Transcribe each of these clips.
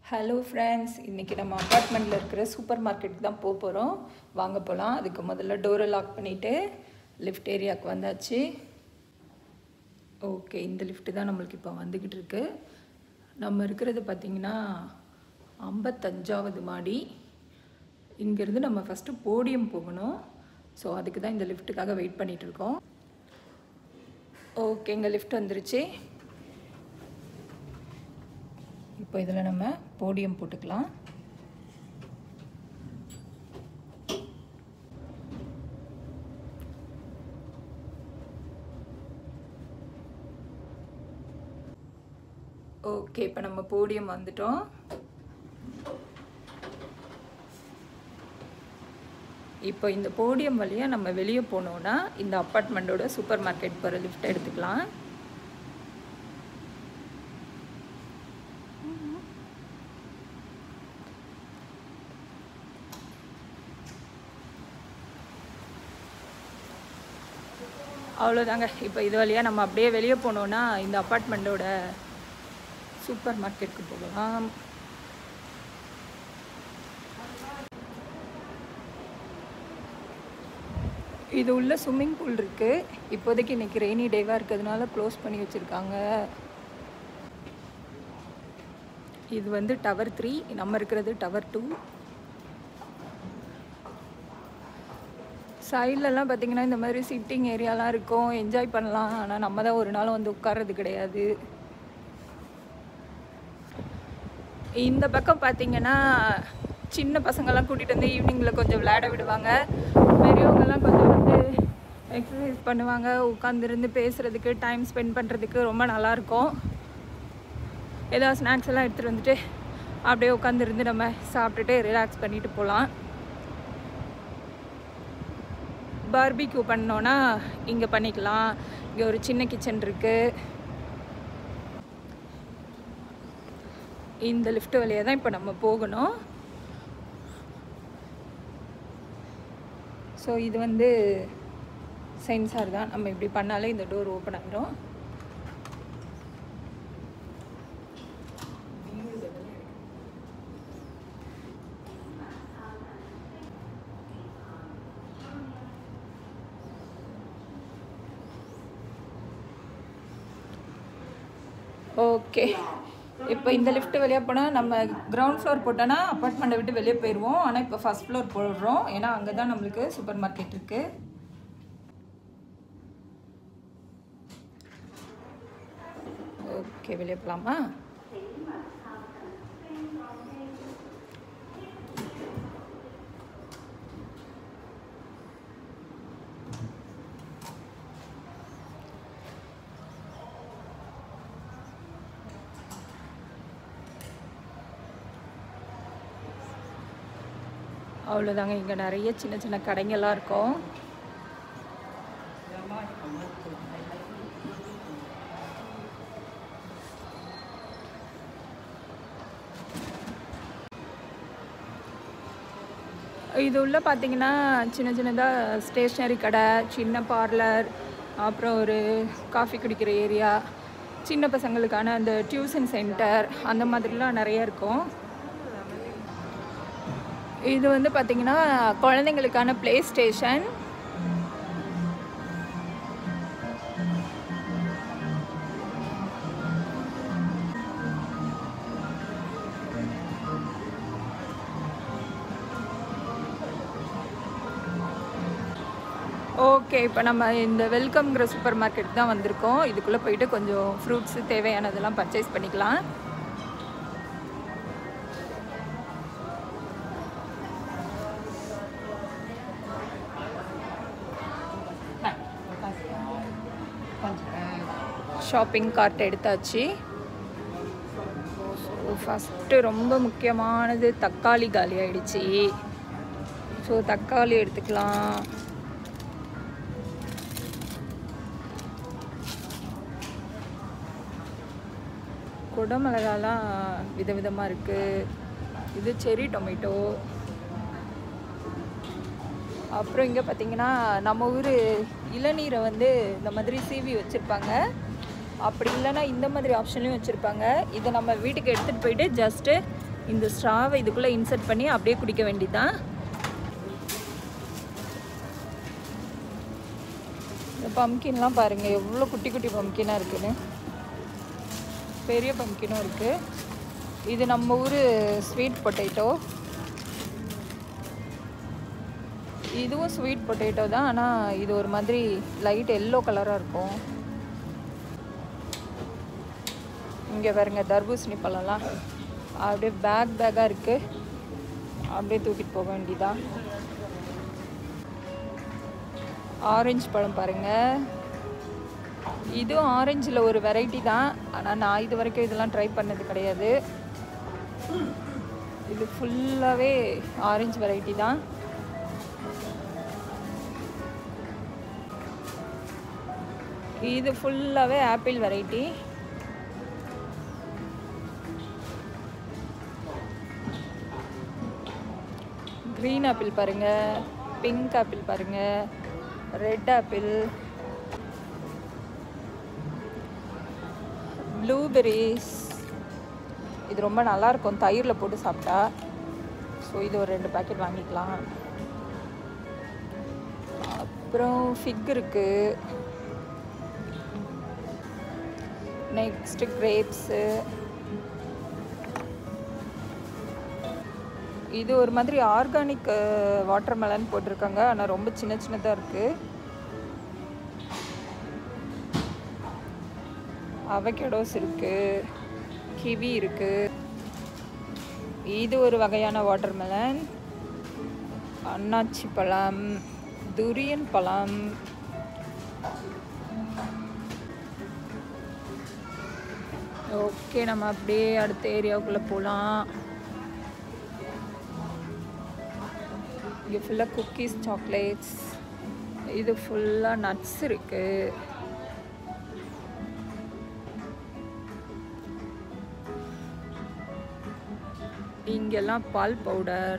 hello friends இன்றைக்கி நம்ம அப்பார்ட்மெண்ட்டில் இருக்கிற சூப்பர் மார்க்கெட்டுக்கு தான் போக போகிறோம் வாங்க போகலாம் அதுக்கு முதல்ல டோரை லாக் பண்ணிவிட்டு லிஃப்ட் ஏரியாவுக்கு வந்தாச்சு ஓகே இந்த லிஃப்ட்டு தான் நம்மளுக்கு இப்போ வந்துக்கிட்டு இருக்கு நம்ம இருக்கிறது பார்த்திங்கன்னா ஐம்பத்தஞ்சாவது மாடி இங்கேருந்து நம்ம ஃபஸ்ட்டு போடியம் போகணும் ஸோ அதுக்கு தான் இந்த லிஃப்ட்டுக்காக வெயிட் பண்ணிகிட்டு இருக்கோம் ஓகே இங்கே லிஃப்ட் வந்துருச்சு இப்போ இதில் நம்ம போடியம் போட்டுக்கலாம் ஓகே இப்போ நம்ம போடியம் வந்துட்டோம் இப்போ இந்த போடியம் வழியாக நம்ம வெளியே போனோன்னா இந்த அப்பார்ட்மெண்ட்டோட சூப்பர் மார்க்கெட் போகிற லிஃப்ட் எடுத்துக்கலாம் அவ்வளோதாங்க இப்போ இது வழியாக நம்ம அப்படியே வெளியே போனோன்னா இந்த அப்பார்ட்மெண்ட்டோட சூப்பர் மார்க்கெட்டுக்கு போகலாம் இது உள்ள ஸ்விம்மிங் பூல் இருக்குது இப்போதைக்கு இன்றைக்கி ரெய்னி டேவாக இருக்கிறதுனால க்ளோஸ் பண்ணி வச்சுருக்காங்க இது வந்து டவர் த்ரீ நம்ம இருக்கிறது டவர் டூ சைட்லலாம் பார்த்திங்கன்னா இந்த மாதிரி சிட்டிங் ஏரியாலாம் இருக்கும் என்ஜாய் பண்ணலாம் ஆனால் நம்ம தான் ஒரு நாள் வந்து உட்கார்றது கிடையாது இந்த பக்கம் பார்த்தீங்கன்னா சின்ன பசங்கள்லாம் கூட்டிகிட்டு வந்து ஈவினிங்கில் கொஞ்சம் விளையாட விடுவாங்க பெரியவங்கெல்லாம் கொஞ்சம் வந்து எக்ஸசைஸ் பண்ணுவாங்க உட்காந்துருந்து பேசுகிறதுக்கு டைம் ஸ்பெண்ட் பண்ணுறதுக்கு ரொம்ப நல்லாயிருக்கும் ஏதாவது ஸ்நாக்ஸ் எல்லாம் எடுத்துகிட்டு வந்துட்டு அப்படியே உட்காந்துருந்து நம்ம சாப்பிட்டுட்டு ரிலாக்ஸ் பண்ணிட்டு போகலாம் பார்பிக்யூ பண்ணோன்னா இங்கே பண்ணிக்கலாம் இங்கே ஒரு சின்ன கிச்சன் இருக்குது இந்த லிஃப்ட் வழியாக தான் இப்போ நம்ம போகணும் ஸோ இது வந்து சென்சார் தான் நம்ம இப்படி பண்ணாலே இந்த டோர் ஓப்பன் ஆகிடும் ஓகே இப்போ இந்த லிஃப்ட் வழியாக போனால் நம்ம கிரவுண்ட் ஃப்ளோர் போட்டோன்னா அப்பார்ட்மெண்ட்டை விட்டு வெளியே போயிடுவோம் ஆனால் இப்போ ஃபஸ்ட் ஃப்ளோர் போடுறோம் ஏன்னா அங்கே தான் நம்மளுக்கு சூப்பர் மார்க்கெட் இருக்குது ஓகே வெளியே போகலாமா அவ்வளோதாங்க இங்கே நிறைய சின்ன சின்ன கடைங்கள்லாம் இருக்கும் இது உள்ள பார்த்தீங்கன்னா சின்ன சின்னதாக ஸ்டேஷ்னரி கடை சின்ன பார்லர் அப்புறம் ஒரு காஃபி குடிக்கிற ஏரியா சின்ன பசங்களுக்கான அந்த டியூஷன் சென்டர் அந்த மாதிரிலாம் நிறைய இருக்கும் இது வந்து பார்த்திங்கன்னா குழந்தைங்களுக்கான ப்ளே ஸ்டேஷன் ஓகே இப்போ நம்ம இந்த வெல்கம்ங்கிற சூப்பர் மார்க்கெட் தான் வந்திருக்கோம் இதுக்குள்ளே போயிட்டு கொஞ்சம் ஃப்ரூட்ஸு தேவையானதெல்லாம் பர்ச்சேஸ் பண்ணிக்கலாம் ஷாப்பிங் கார்ட் எடுத்தாச்சு ஸோ ஃபஸ்ட்டு ரொம்ப முக்கியமானது தக்காளி காலி ஆயிடுச்சு ஸோ தக்காளி எடுத்துக்கலாம் குடமிளகாலாம் விதவிதமாக இருக்குது இது செரி டொமேட்டோ அப்புறம் இங்கே பார்த்தீங்கன்னா நம்ம ஊர் இளநீரை வந்து இந்த மாதிரி சீவி வச்சுருப்பாங்க அப்படி இல்லைன்னா இந்த மாதிரி ஆப்ஷன்லையும் வச்சுருப்பாங்க இதை நம்ம வீட்டுக்கு எடுத்துகிட்டு போயிட்டு ஜஸ்ட்டு இந்த ஸ்ட்ராவை இதுக்குள்ளே இன்சர்ட் பண்ணி அப்படியே குடிக்க வேண்டியதுதான் இந்த பம்கின்லாம் பாருங்கள் எவ்வளோ குட்டி குட்டி பம்கினாக இருக்குன்னு பெரிய பம்கினும் இருக்குது இது நம்ம ஊர் ஸ்வீட் பொட்டேட்டோ இதுவும் ஸ்வீட் பொட்டேட்டோ தான் ஆனால் இது ஒரு மாதிரி லைட் எல்லோ கலராக இருக்கும் இங்கே பாருங்க தர்பூசணி பழம்லாம் அப்படியே பேக் பேக்காக இருக்குது அப்படியே தூக்கிட்டு போக வேண்டியதான் ஆரஞ்சு பழம் பாருங்க இதுவும் ஆரஞ்சில் ஒரு வெரைட்டி தான் ஆனால் நான் இது வரைக்கும் இதெல்லாம் ட்ரை பண்ணது கிடையாது இது ஃபுல்லாகவே ஆரஞ்சு வெரைட்டி தான் இது ஃபுல்லாகவே ஆப்பிள் வெரைட்டி க்ரீன் ஆப்பிள் பாருங்க பிங்க் ஆப்பிள் பாருங்க ரெட் ஆப்பிள் ப்ளூபெரிஸ் இது ரொம்ப நல்லா இருக்கும் தயிரில் போட்டு சாப்பிட்டா ஸோ இது ஒரு ரெண்டு பேக்கெட் வாங்கிக்கலாம் அப்புறம் ஃபிக் இருக்குது நெக்ஸ்ட்டு கிரேப்ஸு இது ஒரு மாதிரி ஆர்கானிக் வாட்டர் மெலன் போட்டிருக்காங்க ஆனால் ரொம்ப சின்ன சின்னதாக இருக்குது அவகேடோஸ் இருக்குது கிவி இருக்குது இது ஒரு வகையான வாட்டர் மெலன் அன்னாச்சி பழம் துரியன் பழம் ஓகே நம்ம அப்படியே அடுத்த ஏரியாவுக்குள்ளே போகலாம் இங்கே ஃபுல்லாக குக்கீஸ் சாக்லேட்ஸ் இது ஃபுல்லாக நட்ஸ் இருக்குது இங்கெல்லாம் பால் பவுடர்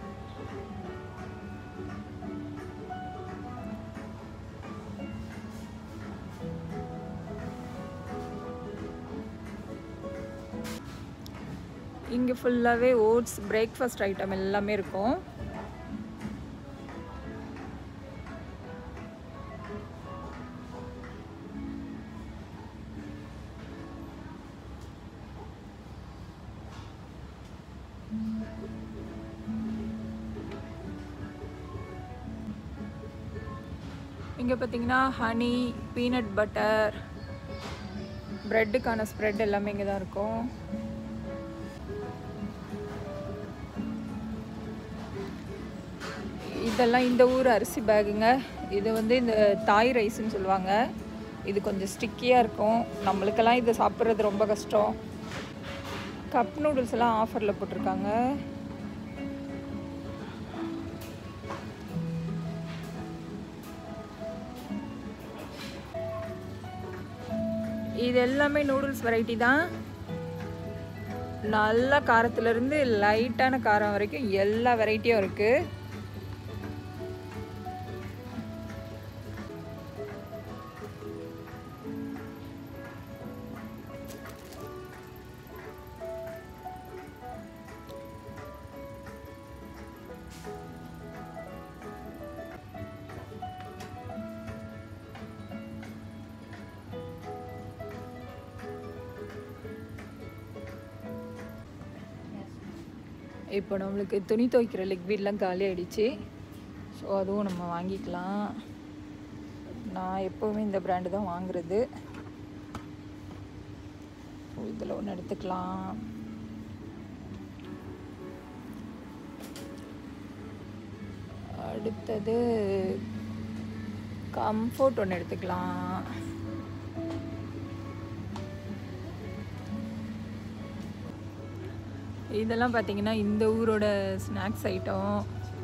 இங்கே ஃபுல்லாகவே ஓட்ஸ் பிரேக்ஃபாஸ்ட் ஐட்டம் எல்லாமே இருக்கும் இங்கே பார்த்தீங்கன்னா ஹனி பீனட் பட்டர் ப்ரெட்டுக்கான ஸ்ப்ரெட் எல்லாமே இங்கே தான் இருக்கும் இதெல்லாம் இந்த ஊர் அரிசி பேகுங்க இது வந்து இந்த தாய் ரைஸ்ன்னு சொல்லுவாங்க இது கொஞ்சம் ஸ்டிக்கியாக இருக்கும் நம்மளுக்கெல்லாம் இது சாப்பிட்றது ரொம்ப கஷ்டம் கப் நூடுல்ஸ் எல்லாம் ஆஃபரில் போட்டிருக்காங்க இது எல்லாமே நூடுல்ஸ் வெரைட்டி தான் நல்ல காரத்துலேருந்து லைட்டான காரம் வரைக்கும் எல்லா வெரைட்டியும் இருக்குது இப்போ நம்மளுக்கு துணி துவைக்கிற லிக்விட்லாம் காலி ஆயிடுச்சு ஸோ அதுவும் நம்ம வாங்கிக்கலாம் நான் எப்போவுமே இந்த பிராண்டு தான் வாங்குறது ஸோ இதில் ஒன்று எடுத்துக்கலாம் அடுத்தது கம்ஃபோர்ட் ஒன்று எடுத்துக்கலாம் இதெல்லாம் பார்த்தீங்கன்னா இந்த ஊரோட ஸ்நாக்ஸ் ஐட்டம்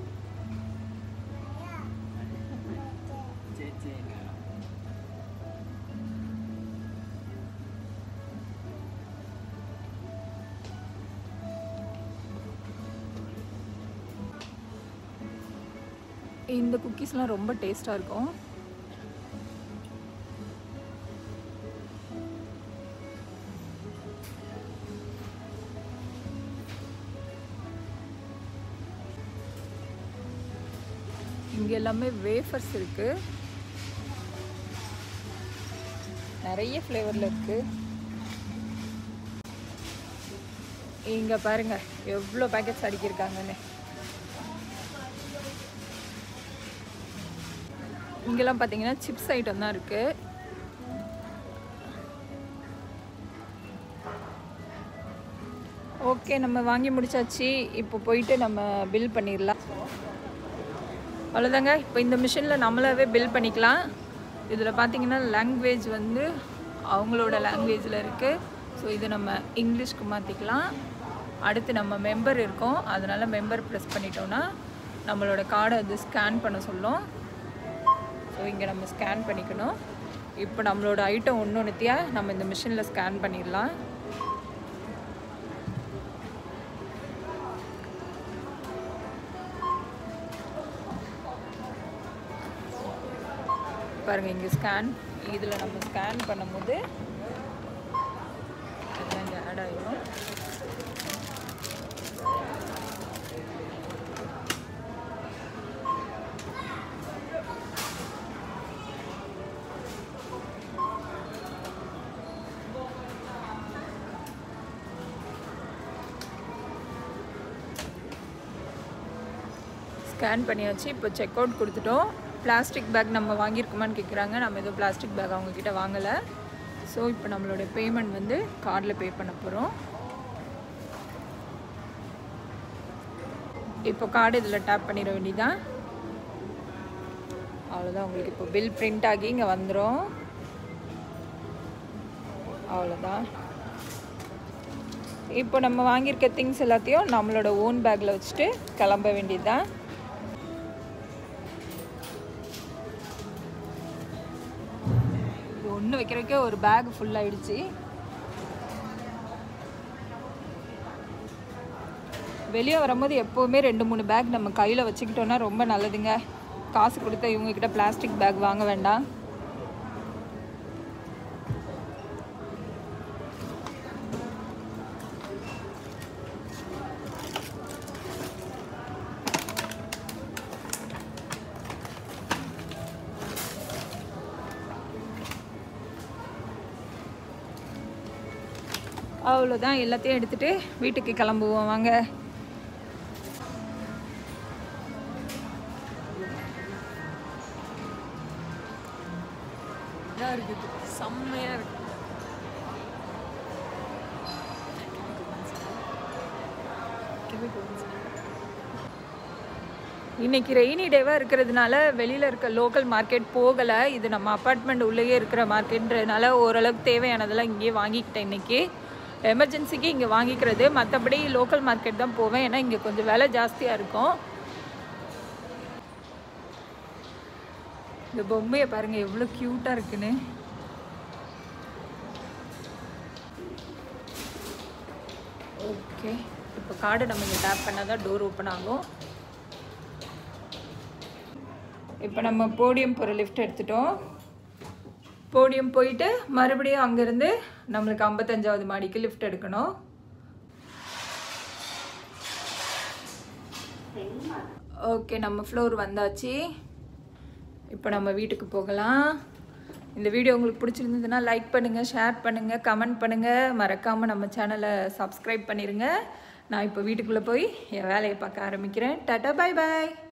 இந்த குக்கீஸ்லாம் ரொம்ப டேஸ்ட்டாக இருக்கும் இங்கே எல்லாமே வேஃபர்ஸ் இருக்குது நிறைய ஃப்ளேவரில் இருக்குது இங்கே பாருங்க எவ்வளோ பேக்கெட்ஸ் அடிக்கிருக்காங்கன்னு இங்கெல்லாம் பார்த்தீங்கன்னா சிப்ஸ் ஐட்டம் தான் இருக்குது ஓகே நம்ம வாங்கி முடிச்சாச்சு இப்போ போயிட்டு நம்ம பில் பண்ணிடலாம் அவ்வளோதாங்க இப்போ இந்த மிஷினில் நம்மளாவே பில் பண்ணிக்கலாம் இதில் பார்த்தீங்கன்னா லாங்குவேஜ் வந்து அவங்களோட லாங்குவேஜில் இருக்குது ஸோ இது நம்ம இங்கிலீஷ்க்கு மாற்றிக்கலாம் அடுத்து நம்ம மெம்பர் இருக்கோம் அதனால் மெம்பர் ப்ரெஸ் பண்ணிட்டோன்னா நம்மளோட கார்டை அது ஸ்கேன் பண்ண சொல்லும் ஸோ இங்கே நம்ம ஸ்கேன் பண்ணிக்கணும் இப்போ நம்மளோட ஐட்டம் ஒன்று ஒன்றுத்தியாக நம்ம இந்த மிஷினில் ஸ்கேன் பண்ணிடலாம் பாருங்கள் இங்கே ஸ்கேன் இதில் நம்ம ஸ்கேன் பண்ணும்போது இதெல்லாம் இங்கே ஆட் ஆகிடும் ஸ்கேன் பண்ணியாச்சு இப்போ செக் அவுட் கொடுத்துட்டோம் பிளாஸ்டிக் பேக் நம்ம வாங்கியிருக்கோமான்னு கேட்குறாங்க நம்ம எதுவும் பிளாஸ்டிக் பேக் அவங்கக்கிட்ட வாங்கலை ஸோ இப்போ நம்மளோட பேமெண்ட் வந்து கார்டில் பே பண்ண போகிறோம் இப்போ கார்டு இதில் டேப் பண்ணிட வேண்டியதான் அவ்வளோதான் உங்களுக்கு இப்போ பில் பிரிண்ட் ஆகி இங்கே வந்துடும் அவ்வளோதான் இப்போ நம்ம வாங்கியிருக்க திங்ஸ் எல்லாத்தையும் நம்மளோட ஓன் பேக்கில் வச்சுட்டு கிளம்ப வேண்டியதுதான் இது ஒன்று வைக்கிறதுக்கே ஒரு பேக் ஃபுல் ஆயிடுச்சு வெளியே வரும்போது எப்போவுமே ரெண்டு மூணு பேக் நம்ம கையில் வச்சுக்கிட்டோன்னா ரொம்ப நல்லதுங்க காசு கொடுத்த இவங்கக்கிட்ட பிளாஸ்டிக் பேக் வாங்க வேண்டாம் அவ்வளோதான் எல்லாத்தையும் எடுத்துகிட்டு வீட்டுக்கு கிளம்புவோம் வாங்க இதாக இருக்குது செம்மையாக இருக்கு இன்னைக்கு ரெய்னி டேவாக இருக்கிறதுனால வெளியில் இருக்க லோக்கல் மார்க்கெட் போகலை இது நம்ம அப்பார்ட்மெண்ட் உள்ளேயே இருக்கிற மார்க்கெட்ன்றதுனால ஓரளவுக்கு தேவையானதெல்லாம் இங்கேயே வாங்கிக்கிட்டேன் இன்னைக்கு எமர்ஜென்சிக்கு இங்கே வாங்கிக்கிறது மற்றபடி லோக்கல் மார்க்கெட் தான் போவேன் ஏன்னா இங்கே கொஞ்சம் விலை ஜாஸ்தியாக இருக்கும் இந்த பொம்மையை பாருங்கள் எவ்வளோ க்யூட்டாக இருக்குன்னு ஓகே இப்போ கார்டு நம்ம இங்கே டேப் பண்ணால் தான் டோர் ஓப்பன் ஆகும் இப்போ நம்ம போடியம் போகிற லிஃப்ட் எடுத்துட்டோம் போடியம் போயிட்டு மறுபடியும் அங்கேருந்து நம்மளுக்கு ஐம்பத்தஞ்சாவது மாடிக்கு லிஃப்ட் எடுக்கணும் ஓகே நம்ம ஃப்ளோர் வந்தாச்சு இப்போ நம்ம வீட்டுக்கு போகலாம் இந்த வீடியோ உங்களுக்கு பிடிச்சிருந்ததுன்னா லைக் பண்ணுங்கள் ஷேர் பண்ணுங்கள் கமெண்ட் பண்ணுங்கள் மறக்காமல் நம்ம சேனலை சப்ஸ்கிரைப் பண்ணிடுங்க நான் இப்போ வீட்டுக்குள்ளே போய் என் வேலையை பார்க்க ஆரம்பிக்கிறேன் டாட்டா பாய் பாய்